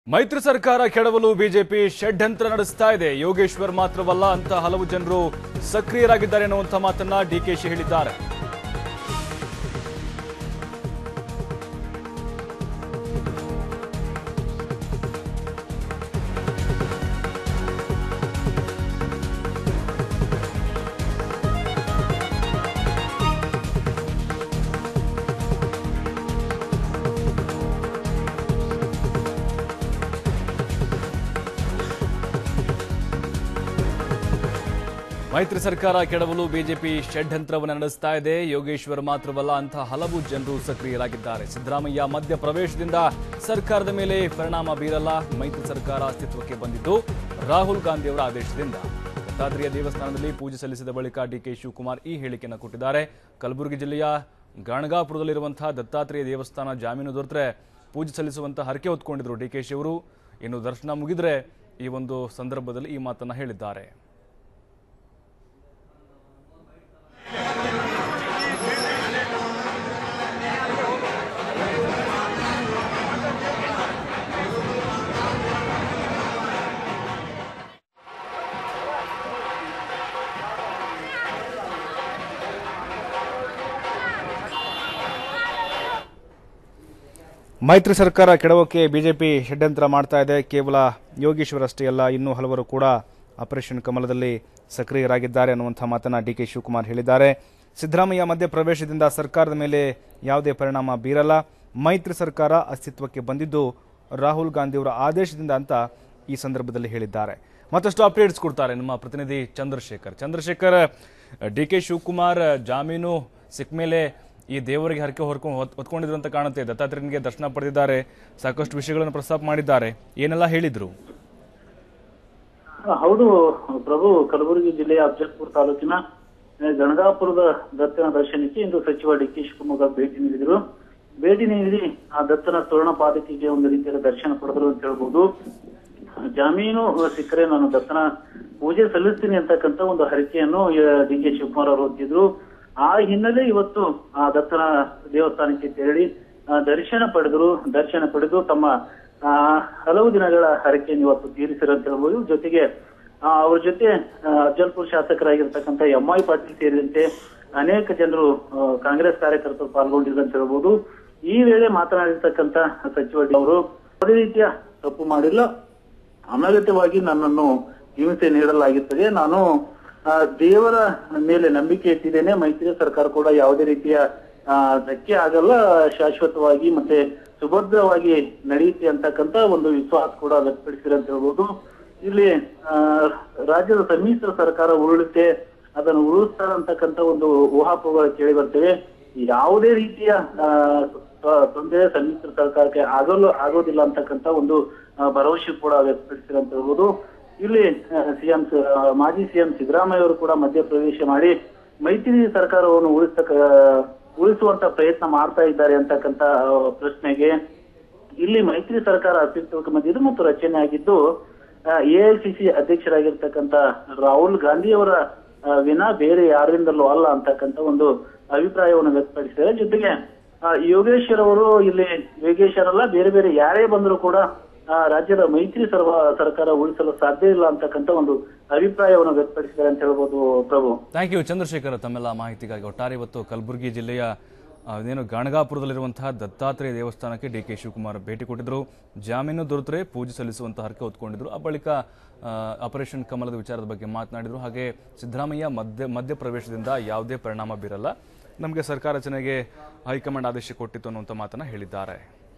ಮೈತ್ರಿ ಸರ್ಕಾರ ಕೆಡವಲು ಬಿಜೆಪಿ ಷಡ್ಯಂತ್ರ ನಡೆಸ್ತಾ ಇದೆ ಯೋಗೇಶ್ವರ್ ಮಾತ್ರವಲ್ಲ ಅಂತ ಹಲವು ಜನರು ಸಕ್ರಿಯರಾಗಿದ್ದಾರೆ ಅನ್ನುವಂಥ ಮಾತನ್ನ ಡಿಕೆಶಿ ಹೇಳಿದ್ದಾರೆ ಮೈತ್ರಿ ಸರ್ಕಾರ ಕೆಡವಲು ಬಿಜೆಪಿ ಷಡ್ಯಂತ್ರವನ್ನು ನಡೆಸ್ತಾ ಇದೆ ಯೋಗೇಶ್ವರ್ ಮಾತ್ರವಲ್ಲ ಅಂತ ಹಲವು ಜನರು ಸಕ್ರಿಯರಾಗಿದ್ದಾರೆ ಸಿದ್ದರಾಮಯ್ಯ ಮಧ್ಯ ಪ್ರವೇಶದಿಂದ ಸರ್ಕಾರದ ಮೇಲೆ ಪರಿಣಾಮ ಬೀರಲ್ಲ ಮೈತ್ರಿ ಸರ್ಕಾರ ಅಸ್ತಿತ್ವಕ್ಕೆ ಬಂದಿದ್ದು ರಾಹುಲ್ ಗಾಂಧಿ ಅವರ ಆದೇಶದಿಂದ ದತ್ತಾತ್ರೇಯ ದೇವಸ್ಥಾನದಲ್ಲಿ ಪೂಜೆ ಸಲ್ಲಿಸಿದ ಬಳಿಕ ಡಿಕೆ ಶಿವಕುಮಾರ್ ಈ ಹೇಳಿಕೆಯನ್ನು ಕೊಟ್ಟಿದ್ದಾರೆ ಕಲಬುರಗಿ ಜಿಲ್ಲೆಯ ಗಾಣಗಾಪುರದಲ್ಲಿರುವಂತಹ ದತ್ತಾತ್ರೇಯ ದೇವಸ್ಥಾನ ಜಾಮೀನು ದೊರೆತರೆ ಪೂಜೆ ಸಲ್ಲಿಸುವಂತ ಹರಕೆ ಹೊತ್ಕೊಂಡಿದ್ರು ಡಿಕೆಶಿ ಅವರು ಇನ್ನು ದರ್ಶನ ಮುಗಿದ್ರೆ ಈ ಒಂದು ಸಂದರ್ಭದಲ್ಲಿ ಈ ಮಾತನ್ನ ಹೇಳಿದ್ದಾರೆ ಮೈತ್ರಿ ಸರ್ಕಾರ ಕೆಡವೋಕೆ ಬಿಜೆಪಿ ಷಡ್ಯಂತ್ರ ಮಾಡ್ತಾ ಇದೆ ಕೇವಲ ಯೋಗೇಶ್ವರ್ ಅಷ್ಟೇ ಅಲ್ಲ ಇನ್ನೂ ಹಲವರು ಕೂಡ ಆಪರೇಷನ್ ಕಮಲದಲ್ಲಿ ಸಕ್ರಿಯರಾಗಿದ್ದಾರೆ ಅನ್ನುವಂಥ ಮಾತನ್ನ ಡಿ ಕೆ ಶಿವಕುಮಾರ್ ಹೇಳಿದ್ದಾರೆ ಸಿದ್ದರಾಮಯ್ಯ ಮಧ್ಯ ಪ್ರವೇಶದಿಂದ ಸರ್ಕಾರದ ಮೇಲೆ ಯಾವುದೇ ಪರಿಣಾಮ ಬೀರಲ್ಲ ಮೈತ್ರಿ ಸರ್ಕಾರ ಅಸ್ತಿತ್ವಕ್ಕೆ ಬಂದಿದ್ದು ರಾಹುಲ್ ಗಾಂಧಿ ಅವರ ಆದೇಶದಿಂದ ಅಂತ ಈ ಸಂದರ್ಭದಲ್ಲಿ ಹೇಳಿದ್ದಾರೆ ಮತ್ತಷ್ಟು ಅಪ್ಡೇಟ್ಸ್ ಕೊಡ್ತಾರೆ ನಮ್ಮ ಪ್ರತಿನಿಧಿ ಚಂದ್ರಶೇಖರ್ ಚಂದ್ರಶೇಖರ್ ಡಿ ಕೆ ಶಿವಕುಮಾರ್ ಜಾಮೀನು ಸಿಕ್ಕ ಮೇಲೆ ಈ ದೇವರಿಗೆ ಹರಕೆ ಹೊರ್ಕೊಂಡು ಹೊತ್ಕೊಂಡಿದ್ರು ಅಂತ ಕಾಣುತ್ತೆ ದತ್ತಾತ್ರೇಯನಿಗೆ ದರ್ಶನ ಪಡೆದಿದ್ದಾರೆ ಸಾಕಷ್ಟು ವಿಷಯಗಳನ್ನು ಪ್ರಸ್ತಾಪ ಮಾಡಿದ್ದಾರೆ ಏನೆಲ್ಲ ಹೇಳಿದ್ರು ಹೌದು ಪ್ರಭು ಕಲಬುರಗಿ ಜಿಲ್ಲೆಯ ಅಫಜಲ್ಪುರ ತಾಲೂಕಿನ ಆ, ಗಣಗಾಪುರದ ದತ್ತನ ದರ್ಶನಕ್ಕೆ ಇಂದು ಸಚಿವ ಡಿ ಕೆ ಶಿವಕುಮಾರ್ ಭೇಟಿ ನೀಡಿದರು ಭೇಟಿ ನೀಡಿ ಆ ದತ್ತನ ಸ್ವರ್ಣ ಪಾದಕಿಗೆ ಒಂದು ರೀತಿಯ ದರ್ಶನ ಪಡೆದರು ಅಂತ ಹೇಳ್ಬೋದು ಜಾಮೀನು ಸಿಕ್ಕರೆ ನಾನು ದತ್ತನ ಪೂಜೆ ಸಲ್ಲಿಸ್ತೀನಿ ಅಂತಕ್ಕಂತ ಒಂದು ಹರಕೆಯನ್ನು ಡಿ ಕೆ ಶಿವಕುಮಾರ್ ಅವರು ಹೊತ್ತಿದ್ರು ಆ ಹಿನ್ನೆಲೆ ಇವತ್ತು ಆ ದತ್ತನ ದೇವಸ್ಥಾನಕ್ಕೆ ತೆರಳಿ ಆ, ದರ್ಶನ ಪಡೆದರು ದರ್ಶನ ಪಡೆದು ತಮ್ಮ ಆ, ಹಲವು ದಿನಗಳ ಹರಕೆಯನ್ನು ಇವತ್ತು ತೀರಿಸಿರು ಅಂತ ಹೇಳ್ಬೋದು ಜೊತೆಗೆ ಆ, ಅವ್ರ ಜೊತೆ ಆ, ಅಫಜಲ್ಪುರ್ ಶಾಸಕರಾಗಿರ್ತಕ್ಕಂಥ ಎಂ ಐ ಪಾಟೀಲ್ ಸೇರಿದಂತೆ ಅನೇಕ ಜನರು ಆ, ಕಾಂಗ್ರೆಸ್ ಕಾರ್ಯಕರ್ತರು ಪಾಲ್ಗೊಂಡಿದ್ರು ಅಂತ ಹೇಳ್ಬೋದು ಈ ವೇಳೆ ಮಾತನಾಡಿರ್ತಕ್ಕಂಥ ಸಚಿವ ಡಿ ಅವರು ಯಾವುದೇ ರೀತಿಯ ತಪ್ಪು ಮಾಡಿಲ್ಲ ಅನಗತ್ಯವಾಗಿ ನನ್ನನ್ನು ಹಿಂಸೆ ನೀಡಲಾಗುತ್ತದೆ ನಾನು ಆ, ದೇವರ ಮೇಲೆ ನಂಬಿಕೆ ಇಟ್ಟಿದ್ದೇನೆ ಮೈತ್ರಿ ಸರ್ಕಾರ ಕೂಡ ಯಾವುದೇ ರೀತಿಯ ಆ, ಧಕ್ಕೆ ಆಗಲ್ಲ ಶಾಶ್ವತವಾಗಿ ಮತ್ತೆ ಸುಭದ್ರವಾಗಿ ನಡೆಯುತ್ತೆ ಅಂತಕ್ಕಂತ ಒಂದು ವಿಶ್ವಾಸ ಕೂಡ ವ್ಯಕ್ತಪಡಿಸಿದೆ ಅಂತ ಹೇಳ್ಬೋದು ಇಲ್ಲಿ ಆ, ರಾಜ್ಯದ ಸಮ್ಮಿಶ್ರ ಸರ್ಕಾರ ಉರುಳುತ್ತೆ ಅದನ್ನು ಉರುಳಿಸ್ತಾರೆ ಅಂತಕ್ಕಂತ ಒಂದು ಊಹಾಪೋಹಗಳು ಕೇಳಿ ಬರ್ತವೆ ಯಾವುದೇ ರೀತಿಯ ಆ, ತ- ತೊಂದರೆ ಸಮ್ಮಿಶ್ರ ಸರ್ಕಾರಕ್ಕೆ ಆಗಲು ಆಗೋದಿಲ್ಲ ಅಂತಕ್ಕಂತ ಒಂದು ಆ, ಭರವಸೆ ಕೂಡ ವ್ಯಕ್ತಪಡಿಸಿದೆ ಅಂತ ಹೇಳ್ಬೋದು ಇಲ್ಲಿ ಸಿಎಂ ಮಾಜಿ ಸಿಎಂ ಸಿದ್ದರಾಮಯ್ಯ ಅವರು ಕೂಡ ಮಧ್ಯಪ್ರವೇಶ ಮಾಡಿ ಮೈತ್ರಿ ಸರ್ಕಾರವನ್ನು ಉಳಿಸ್ತಕ್ಕ ಉಳಿಸುವಂತ ಪ್ರಯತ್ನ ಮಾಡ್ತಾ ಇದ್ದಾರೆ ಅಂತಕ್ಕಂತ ಆ, ಪ್ರಶ್ನೆಗೆ ಇಲ್ಲಿ ಮೈತ್ರಿ ಸರ್ಕಾರ ಅಸ್ತಿತ್ವಕ್ಕೆ ಬಂದಿದ್ದು ಮತ್ತು ರಚನೆ ಆಗಿದ್ದು ಎಐಸಿಸಿ ಅಧ್ಯಕ್ಷರಾಗಿರ್ತಕ್ಕಂಥ ರಾಹುಲ್ ಗಾಂಧಿ ಅವರ ಆ, ವಿನ ಬೇರೆ ಯಾರಿಂದಲೂ ಅಲ್ಲ ಅಂತಕ್ಕಂತ ಒಂದು ಅಭಿಪ್ರಾಯವನ್ನು ವ್ಯಕ್ತಪಡಿಸಿದ್ದಾರೆ ಜೊತೆಗೆ ಆ, ಯೋಗೇಶ್ವರ್ ಅವರು ಇಲ್ಲಿ ಯೋಗೇಶ್ವರ್ ಅಲ್ಲ ಬೇರೆ ಬೇರೆ ಯಾರೇ ಬಂದರೂ ಕೂಡ ಆ, ರಾಜ್ಯದ ಮೈತ್ರಿ ಸರ್ವ ಸರ್ಕಾರ ಉಳಿಸಲು ಸಾಧ್ಯ ಇಲ್ಲ ಅಂತಕ್ಕಂತ ಒಂದು ಅಭಿಪ್ರಾಯವನ್ನು ವ್ಯಕ್ತಪಡಿಸಿದ್ದಾರೆ ಅಂತ ಹೇಳ್ಬೋದು ಪ್ರಭು ಥ್ಯಾಂಕ್ ಯು ಚಂದ್ರಶೇಖರ್ ತಮ್ಮೆಲ್ಲ ಮಾಹಿತಿಗಾಗಿ ಒಟ್ಟಾರೆ ಇವತ್ತು ಕಲಬುರಗಿ ಜಿಲ್ಲೆಯ ಆ, ಏನು ಗಾಣಗಾಪುರದಲ್ಲಿರುವಂತಹ ದತ್ತಾತ್ರೇಯ ದೇವಸ್ಥಾನಕ್ಕೆ ಡಿ ಕೆ ಶಿವಕುಮಾರ್ ಭೇಟಿ ಕೊಟ್ಟಿದ್ರು ಜಾಮೀನು ದೊರೆತರೆ ಪೂಜೆ ಸಲ್ಲಿಸುವಂತ ಹರಕೆ ಹೊತ್ಕೊಂಡಿದ್ರು ಆ ಬಳಿಕ ಆ, ಆಪರೇಷನ್ ಕಮಲದ ವಿಚಾರದ ಬಗ್ಗೆ ಮಾತನಾಡಿದ್ರು ಹಾಗೆ ಸಿದ್ದರಾಮಯ್ಯ ಮಧ್ಯ ಮಧ್ಯಪ್ರವೇಶದಿಂದ ಯಾವುದೇ ಪರಿಣಾಮ ಬೀರಲ್ಲ ನಮಗೆ ಸರ್ಕಾರ ರಚನೆಗೆ ಹೈಕಮಾಂಡ್ ಆದೇಶ ಕೊಟ್ಟಿತ್ತು ಅನ್ನುವಂಥ ಮಾತನ್ನ ಹೇಳಿದ್ದಾರೆ